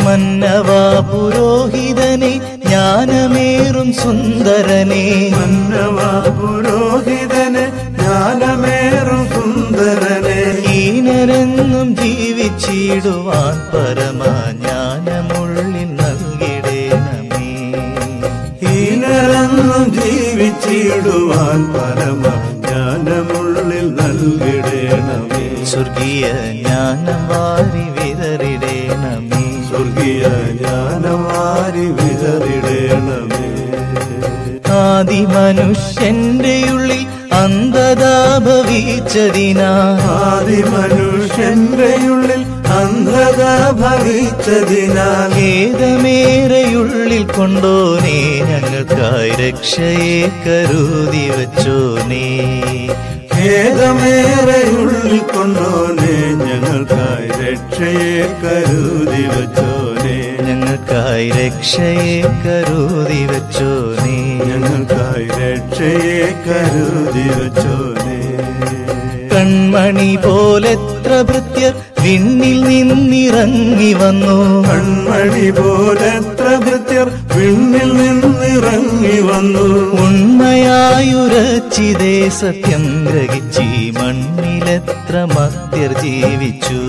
മന്നവാ പുരോഹിതനെ ജ്ഞാനമേറും സുന്ദരനെ മന്നവാ പുരോഹിതനെ ജ്ഞാനമേറും സുന്ദരനെ ഹീനരെന്നും ജീവിച്ചിടുവാൻ പരമജ്ഞാനമുള്ളിൽ നൽകിടേണമേ ഹീനരെന്നും ജീവിച്ചിടുവാൻ പരമ ജ്ഞാനമുള്ളിൽ നൽകിടേണമേ സ്വർഗീയ ജ്ഞാനം വാരി വിതറിടേണമേ സ്വർഗീയ ജ്ഞാനം വാരി വിതറിടേണമേ ആദി മനുഷ്യന്റെ ഉള്ളിൽ അന്ധത ഭവിച്ചതിനാ ആദി മനുഷ്യന്റെ ഉള്ളിൽ അന്ധത ഭവിച്ചതിനാൽ ഖേദമേറെയുള്ളിൽ കൊണ്ടോനേ ഞങ്ങൾക്കായി രക്ഷയെ കരുതി വച്ചോനേ ഖേദമേറെയുള്ളിൽ കൊണ്ടോനെ ഞങ്ങൾക്കായി രക്ഷയെ കരുതി വച്ചോനെ ഞങ്ങൾക്കായി രക്ഷയെ കരുതി വച്ചോനേ ഞങ്ങൾക്കായി രക്ഷയെ കരുതി വച്ചോനെ കൺമണി പോലെത്ര ഭൃത്യർ വിണ്ണിൽ നിന്നിറങ്ങി വന്നു കൺമണി പോലെത്ര ഭൃത്യർ വിണ്ണിൽ നിന്നിറങ്ങി വന്നു ഉണ്മയായുരച്ചിതേ സത്യം ഗ്രഹിച്ചി മണ്ണിലെത്ര മർത്യർ ജീവിച്ചു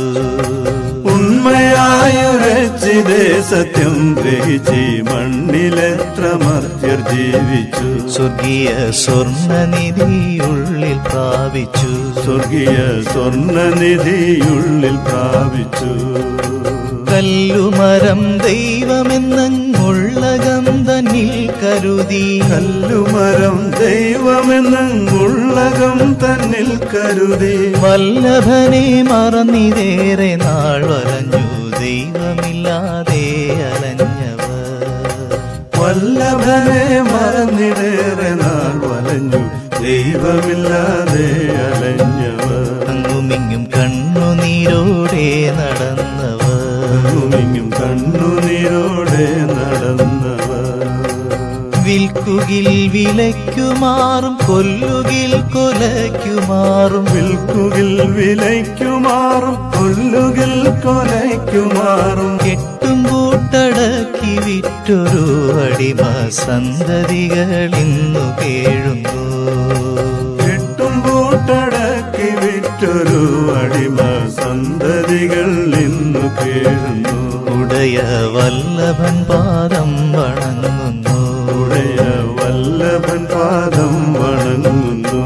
ഉണ്മയായുരച്ചിതേ സത്യം ഗ്രഹിച്ച് മണ്ണിലെത്ര മർത്യർ ജീവിച്ചു സ്വർഗീയ സ്വർണനിധിയുള്ളിൽ പ്രാപിച്ചു സ്വർഗീയ സ്വർണനിധിയുള്ളിൽ പ്രാപിച്ചു കല്ലുമരം ദൈവമെന്നങ്ങുള്ള ഗന്ധനിൽ കരുതി കല്ലുമരം ദൈവമെന്നുള്ളകം തന്നിൽ കരുതി വല്ലഭനെ മറന്നിതേറെ നാൾ വലഞ്ഞു ദൈവമില്ലാതെ അലഞ്ഞവർ വല്ലഭനെ മറന്നിടേറെ നാൾ വലഞ്ഞു ദൈവമില്ലാതെ അലഞ്ഞവർ അങ്ങുമിങ്ങും കണ്ണുനീരോടെ നടന്നവർ ഭൂമിയും കണ്ണുനീരോടെ നടന്നവർ വിൽക്കുകിൽ വിലയ്ക്കുമാറും കൊല്ലുകിൽ കൊലയ്ക്കുമാറും വിൽക്കുകിൽ വിലയ്ക്കുമാറും കൊല്ലുകിൽ കൊലയ്ക്കുമാറും കെട്ടും കൂട്ടടക്കി വിറ്റൊരു അടിമ സന്തതികൾ ഇന്നു കേഴുന്നു കെട്ടും കൂട്ടടക്കി വിറ്റൊരു അടിമ സന്തതികൾ ഇന്നു കേഴുന്നു ഉടയ വല്ലഭൻ പാദം വണങ്ങുന്നു ഉടയ വല്ലഭൻ പാദം വണങ്ങുന്നു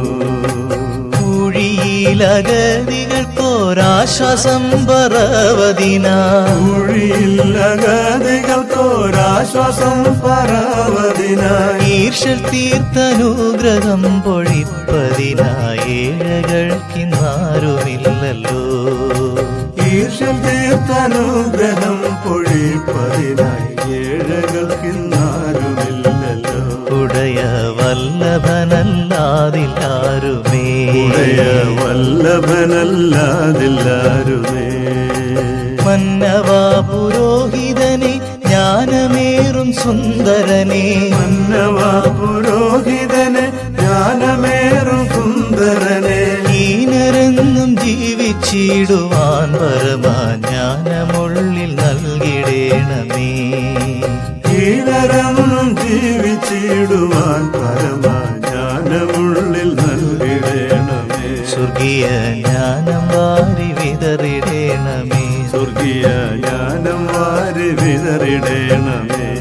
ൂഴിയിലഗതികൾക്കോരാശ്വാസം പറവതിനാ ൂഴിയില്ലഗതികൾക്കൊരാശ്വാസം പരവതിനായി ഈർഷൽ തീർത്തനുഗ്രഹം പൊഴിപ്പതിനായി ഏഴകൾക്കിന്നാരുമില്ലല്ലോ ഈർഷ്യൽ തീർത്തനുഗ്രഹം പൊഴിപ്പതിനായി ഏഴകൾക്കിന്നാരുമില്ലല്ലോ ഉടയ വല്ലഭനല്ലാതില്ലാരുമേ ഉടയ വല്ലഭനല്ലാതില്ലാരുമേ മന്നവാ പുരോഹിതനെ ജ്ഞാനമേറും സുന്ദരനെ മന്നവാ പുരോഹിതനെ ജ്ഞാനമേറും സുന്ദരനെ ഹീനരെന്നും ജീവിച്ചിടുവാൻ പരമജ്ഞാനമുള്ളിൽ നൽകിടേണമേ ഈനരന്നും ജീവിച്ചിടുവാൻ പരമജ്ഞാനമുള്ളിൽ നൽകിടേണമേ സ്വർഗീയ ജ്ഞാനം വാരി വിതറിടേണമേ സ്വർഗീയ ജ്ഞാനം വാരി വിതറിടേണമേ